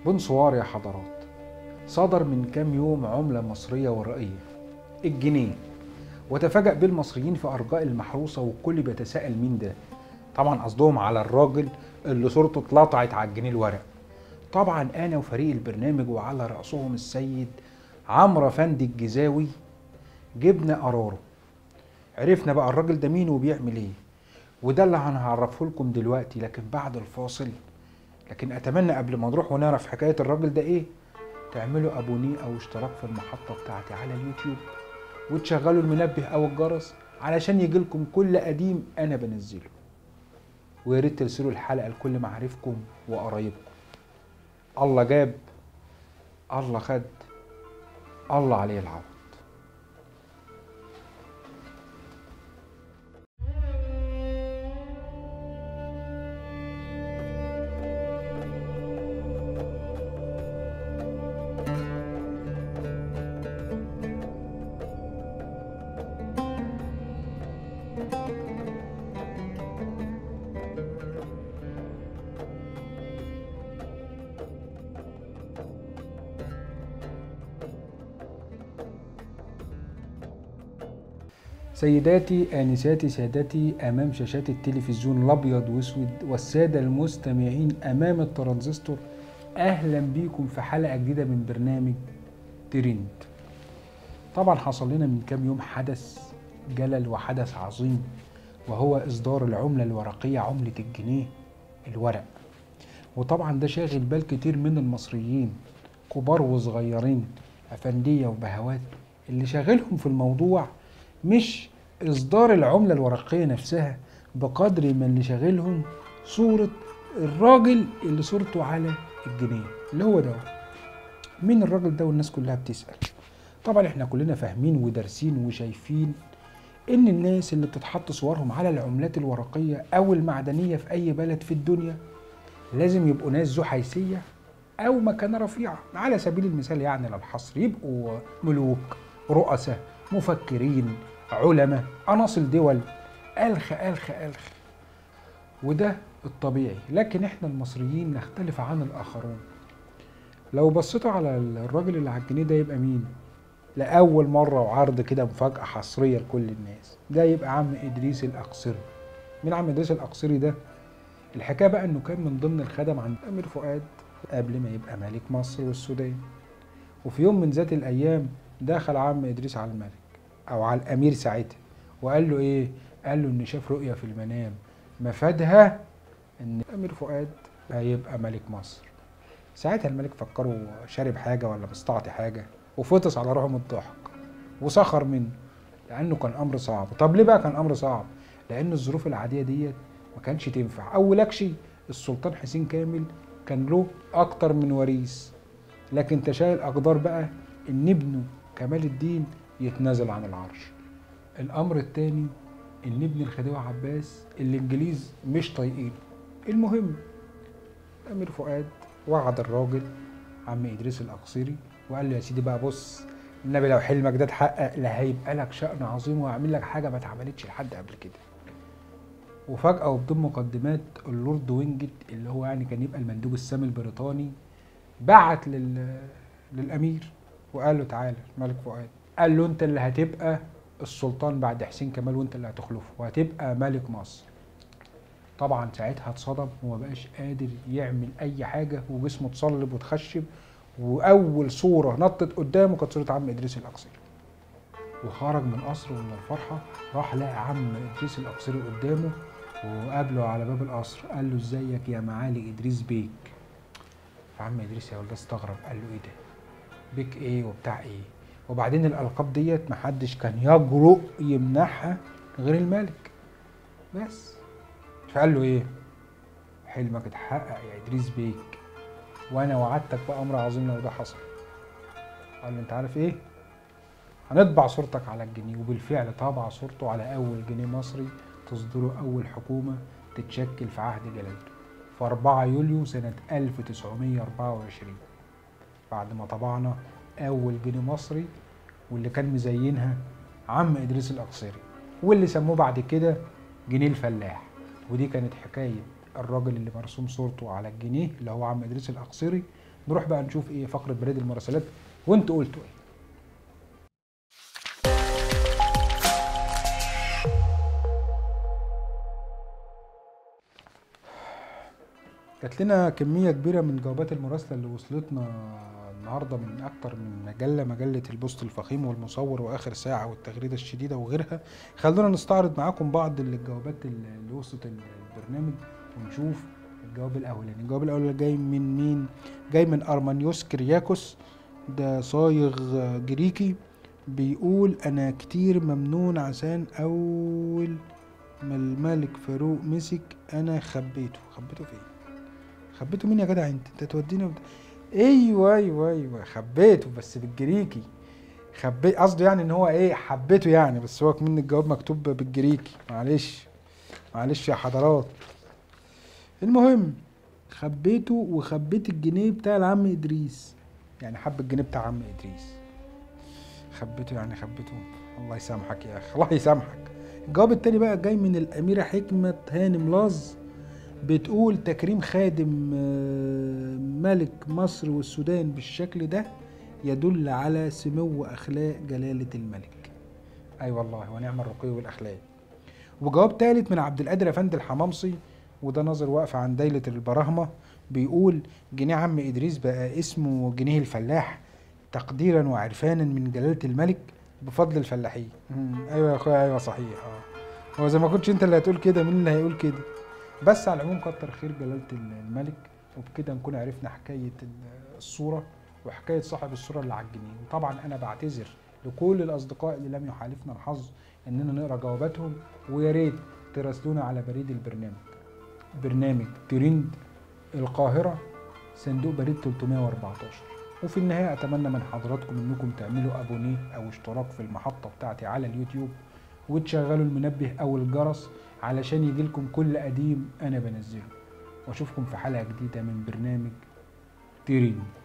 بونسوار يا حضرات صدر من كام يوم عملة مصرية ورقية الجنيه وتفاجأ بيه المصريين في أرجاء المحروسة والكل بيتساءل مين ده طبعا قصدهم على الراجل اللي صورته اتلطعت على الجنيه الورق طبعا أنا وفريق البرنامج وعلى رأسهم السيد عمرو فندي الجزاوي جبنا قراره عرفنا بقى الراجل ده مين وبيعمل ايه وده اللي هنعرفه لكم دلوقتي لكن بعد الفاصل لكن اتمنى قبل ما نروح ونعرف حكايه الراجل ده ايه تعملوا ابونيه او اشتراك في المحطه بتاعتي على اليوتيوب وتشغلوا المنبه او الجرس علشان يجيلكم كل قديم انا بنزله ويا ريت ترسلوا الحلقه لكل معارفكم وقرايبكم الله جاب الله خد الله عليه العوض سيداتي آنساتي سادتي أمام شاشات التلفزيون الأبيض وأسود والسادة المستمعين أمام الترانزستور أهلا بيكم في حلقة جديدة من برنامج ترند طبعا حصل لنا من كام يوم حدث جلل وحدث عظيم وهو إصدار العملة الورقية عملة الجنيه الورق وطبعا ده شاغل بال كتير من المصريين كبار وصغيرين أفندية وبهوات اللي شاغلهم في الموضوع مش اصدار العمله الورقيه نفسها بقدر ما اللي شاغلهم صوره الراجل اللي صورته على الجنيه اللي هو ده مين الراجل ده والناس كلها بتسال طبعا احنا كلنا فاهمين ودارسين وشايفين ان الناس اللي بتتحط صورهم على العملات الورقيه او المعدنيه في اي بلد في الدنيا لازم يبقوا ناس ذو حيثيه او مكانه رفيعه على سبيل المثال يعني للحصر يبقوا ملوك رؤساء مفكرين علماء عناصر دول الخ الخ الخ وده الطبيعي لكن احنا المصريين نختلف عن الاخرون لو بصيتوا على الراجل اللي على الجنيه ده يبقى مين لاول مره وعرض كده مفاجاه حصريه لكل الناس ده يبقى عم ادريس الاقصري مين عم ادريس الاقصري ده الحكايه بقى انه كان من ضمن الخدم عند امير فؤاد قبل ما يبقى ملك مصر والسودان وفي يوم من ذات الايام دخل عم ادريس على الملك او على الامير ساعتها وقال له ايه قال له ان شاف رؤيه في المنام مفادها ان امير فؤاد هيبقى ملك مصر ساعتها الملك فكره شارب حاجه ولا مستعطي حاجه وفطس على روحه من الضحك وسخر منه لانه كان امر صعب طب ليه بقى كان امر صعب لان الظروف العاديه ديت ما كانش تنفع اولك شيء السلطان حسين كامل كان له اكتر من وريث لكن تشاء الاقدار بقى ان ابنه كمال الدين يتنازل عن العرش الامر الثاني ان ابن الخديوي عباس الانجليز مش طايقينه المهم امير فؤاد وعد الراجل عم ادريس الاقصري وقال له يا سيدي بقى بص النبي لو حلمك ده اتحقق لا هيبقى لك شأن عظيم وهعمل لك حاجه ما اتعملتش لحد قبل كده وفجأة وبدون مقدمات اللورد وينجت اللي هو يعني كان يبقى المندوب السامي البريطاني بعت لل... للأمير وقال له تعالى الملك فؤاد قال له انت اللي هتبقى السلطان بعد حسين كمال وانت اللي هتخلفه وهتبقى ملك مصر طبعا ساعتها اتصدم وما بقاش قادر يعمل اي حاجه وجسمه اتصلب وتخشب واول صوره نطت قدامه كانت صوره عم ادريس الاقصري وخرج من قصره ومن الفرحه راح لقى عم ادريس الاقصري قدامه وقابله على باب القصر قال له ازيك يا معالي ادريس بيك فعم ادريس يا ولد استغرب قال له ايه ده بيك ايه وبتاع ايه وبعدين الالقاب ديت محدش كان يجرؤ يمنعها غير الملك بس فقال له ايه حلمك اتحقق يا ادريس بيك وانا وعدتك بامر عظيم لو ده حصل قال له انت عارف ايه هنطبع صورتك على الجنيه وبالفعل طبع صورته على اول جنيه مصري تصدره اول حكومه تتشكل في عهد جلالته في 4 يوليو سنه 1924 بعد ما طبعنا اول جنيه مصري واللي كان مزينها عم ادريس الاقصري واللي سموه بعد كده جنيه الفلاح ودي كانت حكايه الراجل اللي مرسوم صورته على الجنيه اللي هو عم ادريس الاقصري نروح بقى نشوف ايه فقره بريد المراسلات وانتوا قلتوا ايه جات لنا كمية كبيرة من جوابات المراسلة اللي وصلتنا النهاردة من أكتر من مجلة مجلة البوست الفخيم والمصور وآخر ساعة والتغريدة الشديدة وغيرها خلونا نستعرض معاكم بعض الجوابات اللي وصلت البرنامج ونشوف الجواب الأولاني الجواب الأولاني جاي من مين؟ جاي من أرمانيوس كرياكوس ده صايغ جريكي بيقول أنا كتير ممنون عشان أول ما الملك فاروق مسك أنا خبيته خبيته فين؟ خبيته مين يا جدع انت انت تودينا بد... ايوه ايوه ايوه خبيته بس بالجريكي خبيت قصده يعني ان هو ايه حبيته يعني بس هو كمان الجواب مكتوب بالجريكي معلش معلش يا حضرات المهم خبيته وخبيت الجنيه بتاع العم ادريس يعني حب الجنيه بتاع عم ادريس خبيته يعني خبيته الله يسامحك يا اخي الله يسامحك الجواب التاني بقى جاي من الاميره حكمه هانم لاز بتقول تكريم خادم ملك مصر والسودان بالشكل ده يدل على سمو اخلاق جلاله الملك اي أيوة والله ونعم الرقي والاخلاق وجواب ثالث من عبد القادر افندي الحمامصي وده ناظر واقف عن دايلة البراهمة بيقول جنيه عم إدريس بقى اسمه جنيه الفلاح تقديرا وعرفانا من جلالة الملك بفضل الفلاحين أيوة يا أخويا أيوة صحيح اه هو زي ما كنتش أنت اللي هتقول كده مين اللي هيقول كده بس على العموم كتر خير جلالة الملك وبكده نكون عرفنا حكاية الصورة وحكاية صاحب الصورة اللي على الجنيه وطبعا أنا بعتذر لكل الأصدقاء اللي لم يحالفنا الحظ إننا نقرأ جواباتهم ويا ريت تراسلونا على بريد البرنامج برنامج ترند القاهرة صندوق بريد 314 وفي النهاية أتمنى من حضراتكم إنكم تعملوا أبونيه أو اشتراك في المحطة بتاعتي على اليوتيوب وتشغلوا المنبه أو الجرس علشان يجيلكم كل قديم أنا بنزله وأشوفكم في حلقة جديدة من برنامج ترند